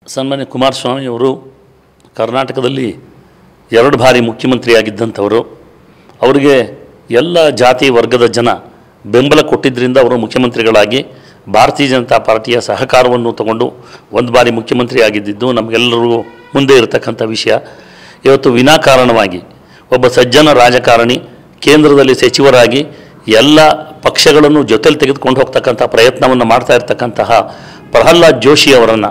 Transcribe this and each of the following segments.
ಸನ್ಮಾನ್ಯ ಕುಮಾರಸ್ವಾಮಿಯವರು ಕರ್ನಾಟಕದಲ್ಲಿ ಎರಡು ಬಾರಿ ಮುಖ್ಯಮಂತ್ರಿಯಾಗಿದ್ದಂಥವರು ಅವರಿಗೆ ಎಲ್ಲ ಜಾತಿ ವರ್ಗದ ಜನ ಬೆಂಬಲ ಕೊಟ್ಟಿದ್ದರಿಂದ ಅವರು ಮುಖ್ಯಮಂತ್ರಿಗಳಾಗಿ ಭಾರತೀಯ ಜನತಾ ಪಾರ್ಟಿಯ ಸಹಕಾರವನ್ನು ತಗೊಂಡು ಒಂದು ಬಾರಿ ಮುಖ್ಯಮಂತ್ರಿ ಆಗಿದ್ದಿದ್ದು ನಮಗೆಲ್ಲರಿಗೂ ಮುಂದೆ ಇರತಕ್ಕಂಥ ವಿಷಯ ಇವತ್ತು ವಿನಾಕಾರಣವಾಗಿ ಒಬ್ಬ ಸಜ್ಜನ ರಾಜಕಾರಣಿ ಕೇಂದ್ರದಲ್ಲಿ ಸಚಿವರಾಗಿ ಎಲ್ಲ ಪಕ್ಷಗಳನ್ನು ಜೊತೆಲಿ ತೆಗೆದುಕೊಂಡು ಹೋಗ್ತಕ್ಕಂಥ ಪ್ರಯತ್ನವನ್ನು ಮಾಡ್ತಾ ಇರ್ತಕ್ಕಂತಹ ಪ್ರಹ್ಲಾದ್ ಜೋಶಿ ಅವರನ್ನು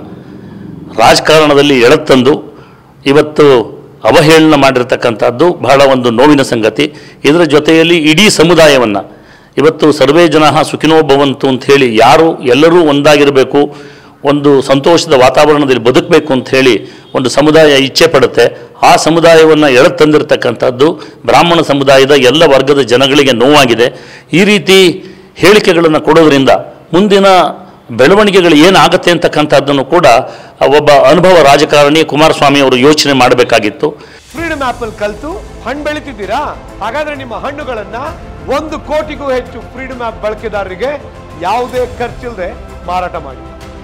ರಾಜಕಾರಣದಲ್ಲಿ ಎಳೆತಂದು ಇವತ್ತು ಅವಹೇಳನ ಮಾಡಿರ್ತಕ್ಕಂಥದ್ದು ಬಹಳ ಒಂದು ನೋವಿನ ಸಂಗತಿ ಇದರ ಜೊತೆಯಲ್ಲಿ ಇಡೀ ಸಮುದಾಯವನ್ನು ಇವತ್ತು ಸರ್ವೇ ಜನ ಸುಖಿನೋ ಭವಂತು ಅಂತ ಹೇಳಿ ಯಾರು ಎಲ್ಲರೂ ಒಂದಾಗಿರಬೇಕು ಒಂದು ಸಂತೋಷದ ವಾತಾವರಣದಲ್ಲಿ ಬದುಕಬೇಕು ಅಂತ ಹೇಳಿ ಒಂದು ಸಮುದಾಯ ಇಚ್ಛೆ ಪಡುತ್ತೆ ಆ ಸಮುದಾಯವನ್ನು ಎಳೆತಂದಿರತಕ್ಕಂಥದ್ದು ಬ್ರಾಹ್ಮಣ ಸಮುದಾಯದ ಎಲ್ಲ ವರ್ಗದ ಜನಗಳಿಗೆ ನೋವಾಗಿದೆ ಈ ರೀತಿ ಹೇಳಿಕೆಗಳನ್ನು ಕೊಡೋದ್ರಿಂದ ಮುಂದಿನ ಬೆಳವಣಿಗೆಗಳು ಏನಾಗುತ್ತೆ ಅಂತಕ್ಕಂಥದ್ದನ್ನು ಕೂಡ ಒಬ್ಬ ಅನುಭವ ರಾಜಕಾರಣಿ ಕುಮಾರಸ್ವಾಮಿ ಅವರು ಯೋಚನೆ ಮಾಡಬೇಕಾಗಿತ್ತು ಫ್ರೀಡಮ್ ಆಪ್ ಅಲ್ಲಿ ಕಲ್ತು ಹಣ್ಣು ಬೆಳಿತಿದ್ದೀರಾ ಹಾಗಾದ್ರೆ ನಿಮ್ಮ ಹಣ್ಣುಗಳನ್ನ ಒಂದು ಕೋಟಿಗೂ ಹೆಚ್ಚು ಫ್ರೀಡಮ್ ಆಪ್ ಬಳಕೆದಾರರಿಗೆ ಯಾವುದೇ ಖರ್ಚಿಲ್ಲದೆ ಮಾರಾಟ ಮಾಡಿ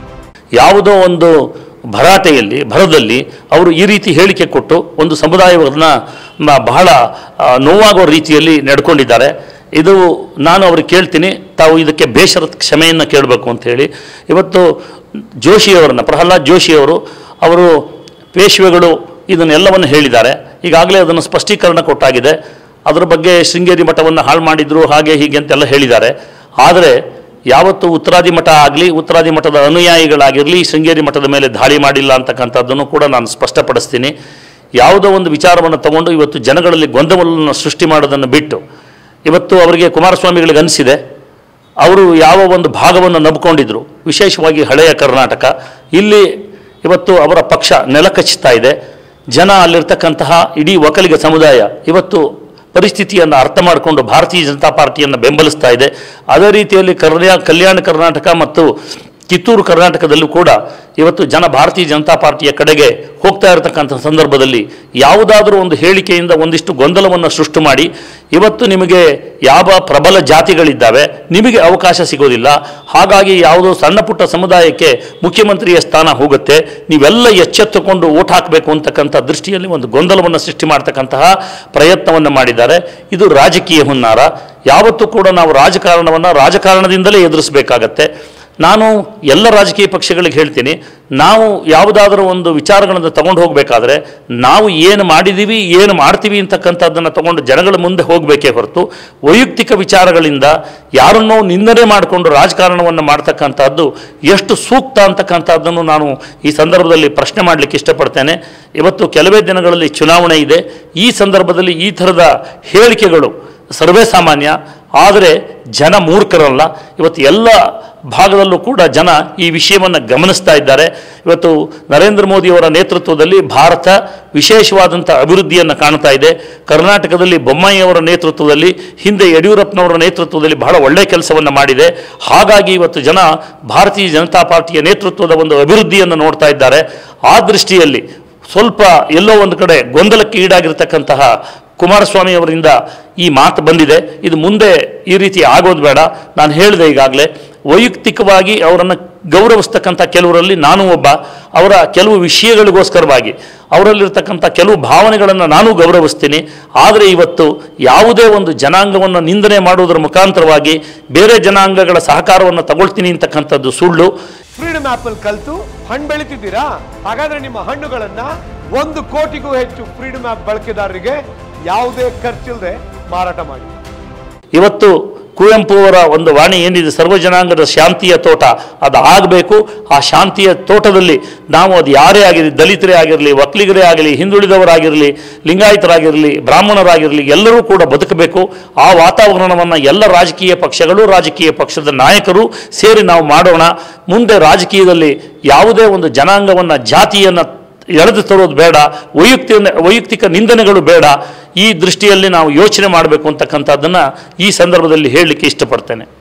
ಯಾವುದೋ ಒಂದು ಭರಾಟೆಯಲ್ಲಿ ಭರದಲ್ಲಿ ಅವರು ಈ ರೀತಿ ಹೇಳಿಕೆ ಕೊಟ್ಟು ಒಂದು ಸಮುದಾಯವನ್ನು ಮ- ಬಹಳ ಆ, ನೋವಾಗೋ ರೀತಿಯಲ್ಲಿ ನಡ್ಕೊಂಡಿದ್ದಾರೆ ಇದು ನಾನು ಅವ್ರಿಗೆ ಕೇಳ್ತೀನಿ ತಾವು ಇದಕ್ಕೆ ಬೇಸರದ ಕ್ಷಮೆಯನ್ನು ಕೇಳಬೇಕು ಅಂತ ಹೇಳಿ ಇವತ್ತು ಜೋಶಿಯವರನ್ನ ಪ್ರಹ್ಲಾದ್ ಜೋಶಿಯವರು ಅವರು ಪೇಶ್ವೆಗಳು ಇದನ್ನೆಲ್ಲವನ್ನು ಹೇಳಿದ್ದಾರೆ ಈಗಾಗಲೇ ಅದನ್ನು ಸ್ಪಷ್ಟೀಕರಣ ಕೊಟ್ಟಾಗಿದೆ ಅದರ ಬಗ್ಗೆ ಶೃಂಗೇರಿ ಮಠವನ್ನು ಹಾಳು ಮಾಡಿದ್ರು ಹಾಗೆ ಹೀಗೆ ಅಂತೆಲ್ಲ ಹೇಳಿದ್ದಾರೆ ಆದರೆ ಯಾವತ್ತು ಉತ್ತರಾದಿ ಮಠ ಆಗಲಿ ಉತ್ತರಾದಿ ಮಠದ ಅನುಯಾಯಿಗಳಾಗಿರಲಿ ಶೃಂಗೇರಿ ಮಠದ ಮೇಲೆ ದಾಳಿ ಮಾಡಿಲ್ಲ ಅಂತಕ್ಕಂಥದ್ದನ್ನು ಕೂಡ ನಾನು ಸ್ಪಷ್ಟಪಡಿಸ್ತೀನಿ ಯಾವುದೋ ಒಂದು ವಿಚಾರವನ್ನು ತಗೊಂಡು ಇವತ್ತು ಜನಗಳಲ್ಲಿ ಗೊಂದಲವನ್ನು ಸೃಷ್ಟಿ ಮಾಡೋದನ್ನು ಬಿಟ್ಟು ಇವತ್ತು ಅವರಿಗೆ ಕುಮಾರಸ್ವಾಮಿಗಳಿಗೆ ಅನಿಸಿದೆ ಅವರು ಯಾವ ಒಂದು ಭಾಗವನ್ನು ನಂಬ್ಕೊಂಡಿದ್ರು ವಿಶೇಷವಾಗಿ ಹಳೆಯ ಕರ್ನಾಟಕ ಇಲ್ಲಿ ಇವತ್ತು ಅವರ ಪಕ್ಷ ನೆಲಕಚ್ಚುತ್ತಾ ಇದೆ ಜನ ಅಲ್ಲಿರ್ತಕ್ಕಂತಹ ಇಡೀ ಒಕ್ಕಲಿಗ ಸಮುದಾಯ ಇವತ್ತು ಪರಿಸ್ಥಿತಿಯನ್ನು ಅರ್ಥ ಮಾಡಿಕೊಂಡು ಭಾರತೀಯ ಜನತಾ ಪಾರ್ಟಿಯನ್ನು ಬೆಂಬಲಿಸ್ತಾ ಇದೆ ಅದೇ ರೀತಿಯಲ್ಲಿ ಕಲ್ಯಾಣ ಕಲ್ಯಾಣ ಕರ್ನಾಟಕ ಮತ್ತು ಕಿತ್ತೂರು ಕರ್ನಾಟಕದಲ್ಲೂ ಕೂಡ ಇವತ್ತು ಜನ ಭಾರತೀಯ ಜನತಾ ಪಾರ್ಟಿಯ ಕಡೆಗೆ ಹೋಗ್ತಾ ಇರತಕ್ಕಂಥ ಸಂದರ್ಭದಲ್ಲಿ ಯಾವುದಾದ್ರೂ ಒಂದು ಹೇಳಿಕೆಯಿಂದ ಒಂದಿಷ್ಟು ಗೊಂದಲವನ್ನು ಸೃಷ್ಟಿ ಮಾಡಿ ಇವತ್ತು ನಿಮಗೆ ಯಾವ ಪ್ರಬಲ ಜಾತಿಗಳಿದ್ದಾವೆ ನಿಮಗೆ ಅವಕಾಶ ಸಿಗೋದಿಲ್ಲ ಹಾಗಾಗಿ ಯಾವುದೋ ಸಣ್ಣ ಪುಟ್ಟ ಸಮುದಾಯಕ್ಕೆ ಮುಖ್ಯಮಂತ್ರಿಯ ಸ್ಥಾನ ಹೋಗುತ್ತೆ ನೀವೆಲ್ಲ ಎಚ್ಚೆತ್ತುಕೊಂಡು ಓಟ್ ಹಾಕಬೇಕು ಅಂತಕ್ಕಂಥ ದೃಷ್ಟಿಯಲ್ಲಿ ಒಂದು ಗೊಂದಲವನ್ನು ಸೃಷ್ಟಿ ಮಾಡ್ತಕ್ಕಂತಹ ಪ್ರಯತ್ನವನ್ನು ಮಾಡಿದ್ದಾರೆ ಇದು ರಾಜಕೀಯ ಹುನ್ನಾರ ಯಾವತ್ತೂ ಕೂಡ ನಾವು ರಾಜಕಾರಣವನ್ನು ರಾಜಕಾರಣದಿಂದಲೇ ಎದುರಿಸಬೇಕಾಗತ್ತೆ ನಾನು ಎಲ್ಲ ರಾಜಕೀಯ ಪಕ್ಷಗಳಿಗೆ ಹೇಳ್ತೀನಿ ನಾವು ಯಾವುದಾದ್ರೂ ಒಂದು ವಿಚಾರಗಳನ್ನು ತಗೊಂಡು ಹೋಗಬೇಕಾದ್ರೆ ನಾವು ಏನು ಮಾಡಿದ್ದೀವಿ ಏನು ಮಾಡ್ತೀವಿ ಅಂತಕ್ಕಂಥದ್ದನ್ನು ತಗೊಂಡು ಜನಗಳ ಮುಂದೆ ಹೋಗಬೇಕೇ ಹೊರತು ವೈಯಕ್ತಿಕ ವಿಚಾರಗಳಿಂದ ಯಾರನ್ನೋ ನಿಂದನೆ ಮಾಡಿಕೊಂಡು ರಾಜಕಾರಣವನ್ನು ಮಾಡ್ತಕ್ಕಂಥದ್ದು ಎಷ್ಟು ಸೂಕ್ತ ಅಂತಕ್ಕಂಥದ್ದನ್ನು ನಾನು ಈ ಸಂದರ್ಭದಲ್ಲಿ ಪ್ರಶ್ನೆ ಮಾಡಲಿಕ್ಕೆ ಇಷ್ಟಪಡ್ತೇನೆ ಇವತ್ತು ಕೆಲವೇ ದಿನಗಳಲ್ಲಿ ಚುನಾವಣೆ ಇದೆ ಈ ಸಂದರ್ಭದಲ್ಲಿ ಈ ಥರದ ಹೇಳಿಕೆಗಳು ಸರ್ವೇ ಸಾಮಾನ್ಯ ಆದರೆ ಜನ ಮೂರ್ಖರಲ್ಲ ಇವತ್ತು ಎಲ್ಲ ಭಾಗದಲ್ಲೂ ಕೂಡ ಜನ ಈ ವಿಷಯವನ್ನು ಗಮನಿಸ್ತಾ ಇದ್ದಾರೆ ಇವತ್ತು ನರೇಂದ್ರ ಮೋದಿಯವರ ನೇತೃತ್ವದಲ್ಲಿ ಭಾರತ ವಿಶೇಷವಾದಂಥ ಅಭಿವೃದ್ಧಿಯನ್ನು ಕಾಣ್ತಾ ಇದೆ ಕರ್ನಾಟಕದಲ್ಲಿ ಬೊಮ್ಮಾಯಿಯವರ ನೇತೃತ್ವದಲ್ಲಿ ಹಿಂದೆ ಯಡಿಯೂರಪ್ಪನವರ ನೇತೃತ್ವದಲ್ಲಿ ಬಹಳ ಒಳ್ಳೆಯ ಕೆಲಸವನ್ನು ಮಾಡಿದೆ ಹಾಗಾಗಿ ಇವತ್ತು ಜನ ಭಾರತೀಯ ಜನತಾ ಪಾರ್ಟಿಯ ನೇತೃತ್ವದ ಒಂದು ಅಭಿವೃದ್ಧಿಯನ್ನು ನೋಡ್ತಾ ಇದ್ದಾರೆ ಆ ದೃಷ್ಟಿಯಲ್ಲಿ ಸ್ವಲ್ಪ ಎಲ್ಲೋ ಒಂದು ಕಡೆ ಗೊಂದಲಕ್ಕೆ ಈಡಾಗಿರ್ತಕ್ಕಂತಹ ಕುಮಾರಸ್ವಾಮಿ ಅವರಿಂದ ಈ ಮಾತು ಬಂದಿದೆ ಇದು ಮುಂದೆ ಈ ರೀತಿ ಆಗೋದು ಬೇಡ ನಾನು ಹೇಳಿದೆ ಈಗಾಗಲೇ ವೈಯಕ್ತಿಕವಾಗಿ ಅವರನ್ನು ಗೌರವಿಸ್ತಕ್ಕಂಥ ಕೆಲವರಲ್ಲಿ ನಾನು ಒಬ್ಬ ಅವರ ಕೆಲವು ವಿಷಯಗಳಿಗೋಸ್ಕರವಾಗಿ ಅವರಲ್ಲಿರ್ತಕ್ಕಂಥ ಕೆಲವು ಭಾವನೆಗಳನ್ನು ನಾನು ಗೌರವಿಸ್ತೀನಿ ಆದರೆ ಇವತ್ತು ಯಾವುದೇ ಒಂದು ಜನಾಂಗವನ್ನು ನಿಂದನೆ ಮಾಡುವುದರ ಮುಖಾಂತರವಾಗಿ ಬೇರೆ ಜನಾಂಗಗಳ ಸಹಕಾರವನ್ನು ತಗೊಳ್ತೀನಿ ಅಂತಕ್ಕಂಥದ್ದು ಸುಳ್ಳು ಫ್ರೀಡಮ್ ಆಪ್ ಅಲ್ಲಿ ಕಲ್ತು ಹಣ್ಣು ಬೆಳಿತಿದ್ದೀರಾ ಹಾಗಾದ್ರೆ ನಿಮ್ಮ ಹಣ್ಣುಗಳನ್ನ ಒಂದು ಕೋಟಿಗೂ ಹೆಚ್ಚು ಫ್ರೀಡಮ್ ಆಪ್ ಬಳಕೆದಾರರಿಗೆ ಯಾವುದೇ ಖರ್ಚಿಲ್ಲದೆ ಮಾರಾಟ ಮಾಡಿ ಇವತ್ತು ಕುವೆಂಪು ಅವರ ಒಂದು ವಾಣಿ ಏನಿದೆ ಸರ್ವ ಜನಾಂಗದ ಶಾಂತಿಯ ತೋಟ ಅದು ಆಗಬೇಕು ಆ ಶಾಂತಿಯ ತೋಟದಲ್ಲಿ ನಾವು ಅದು ಯಾರೇ ಆಗಿರಲಿ ದಲಿತರೇ ಆಗಿರಲಿ ಒಕ್ಕಲಿಗರೇ ಆಗಲಿ ಹಿಂದುಳಿದವರಾಗಿರಲಿ ಲಿಂಗಾಯತರಾಗಿರಲಿ ಬ್ರಾಹ್ಮಣರಾಗಿರಲಿ ಎಲ್ಲರೂ ಕೂಡ ಬದುಕಬೇಕು ಆ ವಾತಾವರಣವನ್ನು ಎಲ್ಲ ರಾಜಕೀಯ ಪಕ್ಷಗಳು ರಾಜಕೀಯ ಪಕ್ಷದ ನಾಯಕರು ಸೇರಿ ನಾವು ಮಾಡೋಣ ಮುಂದೆ ರಾಜಕೀಯದಲ್ಲಿ ಯಾವುದೇ ಒಂದು ಜನಾಂಗವನ್ನು ಜಾತಿಯನ್ನು ಎಳೆದು ತರೋದು ಬೇಡ ವೈಯಕ್ತಿಕ ವೈಯಕ್ತಿಕ ನಿಂದನೆಗಳು ಬೇಡ ಈ ದೃಷ್ಟಿಯಲ್ಲಿ ನಾವು ಯೋಚನೆ ಮಾಡಬೇಕು ಅಂತಕ್ಕಂಥದ್ದನ್ನು ಈ ಸಂದರ್ಭದಲ್ಲಿ ಹೇಳಲಿಕ್ಕೆ ಇಷ್ಟಪಡ್ತೇನೆ